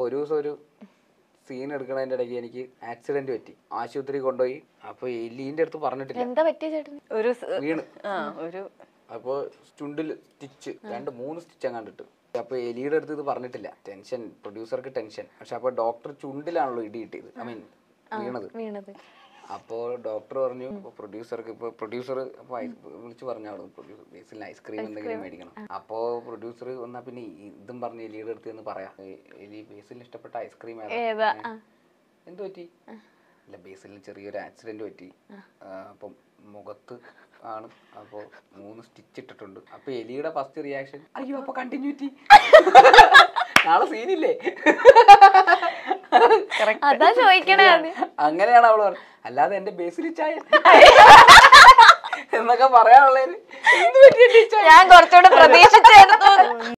അപ്പോൾ ഒരു ദിവസം ഒരു സീൻ എടുക്കണതിൻ്റെ ഇടയ്ക്ക് എനിക്ക് ആക്സിഡന്റ് പറ്റി ആശുപത്രി കൊണ്ടുപോയി അപ്പോൾ എലീൻ്റെ അടുത്ത് പറഞ്ഞിട്ടില്ല എന്താ പറ്റിയ ചേട്ടന് ഒരു സ്- വീണ് ആ ഒരു അപ്പോൾ ചുണ്ടിൽ സ്റ്റിച്ച് രണ്ട് മൂന്ന് സ്റ്റിച്ച് അങ്ങാണ്ടിട്ട് അപ്പോൾ എലിയുടെ അടുത്ത് ഇത് പറഞ്ഞിട്ടില്ല ടെൻഷൻ പ്രൊഡ്യൂസർക്ക് ടെൻഷൻ പക്ഷെ അപ്പോൾ ഡോക്ടർ ചുണ്ടിലാണല്ലോ ഇടി കിട്ടിയത് ഐ മീൻ വീണത് വീണത് അപ്പോൾ ഡോക്ടർ പറഞ്ഞു പ്രൊഡ്യൂസർക്ക് ഇപ്പോൾ പ്രൊഡ്യൂസർ അപ്പോൾ വിളിച്ച് പറഞ്ഞു അവിടെ പ്രൊഡ്യൂസർ ബേസിൽ ഐസ്ക്രീം എന്തെങ്കിലും മേടിക്കണം അപ്പോൾ പ്രൊഡ്യൂസർ വന്നാൽ പിന്നെ ഈ ഇതും പറഞ്ഞ് എലിയുടെ അടുത്ത് എന്ന് പറയാം "ഏ, എലി ബേസിൽ ഇഷ്ടപ്പെട്ട ഐസ്ക്രീം ഏതാ ആ. എന്ത് പറ്റി ഇല്ല ബേസിൽ ചെറിയൊരു ആക്സിഡന്റ് പറ്റി ആ, അപ്പം മുഖത്ത് ആണ് അപ്പോൾ മൂന്ന് സ്റ്റിച്ച് ഇട്ടിട്ടുണ്ട് അപ്പൊ എലിയുടെ ഫസ്റ്റ് റിയാക്ഷൻ അയ്യോ അപ്പൊ കണ്ടിന്യൂറ്റി നാളെ സീനില്ലേ അതാ ചോദിക്കണേ അത് അങ്ങനെയാണ് അവള് പറഞ്ഞത് അല്ലാതെ എന്റെ ബേസിൽ ചായ എന്നൊക്കെ പറയാനുള്ളതിന് എന്ത് പറ്റിയ ടീച്ചർ ഞാൻ കുറച്ചുകൂടെ പ്രതീക്ഷിച്ചായിരുന്നു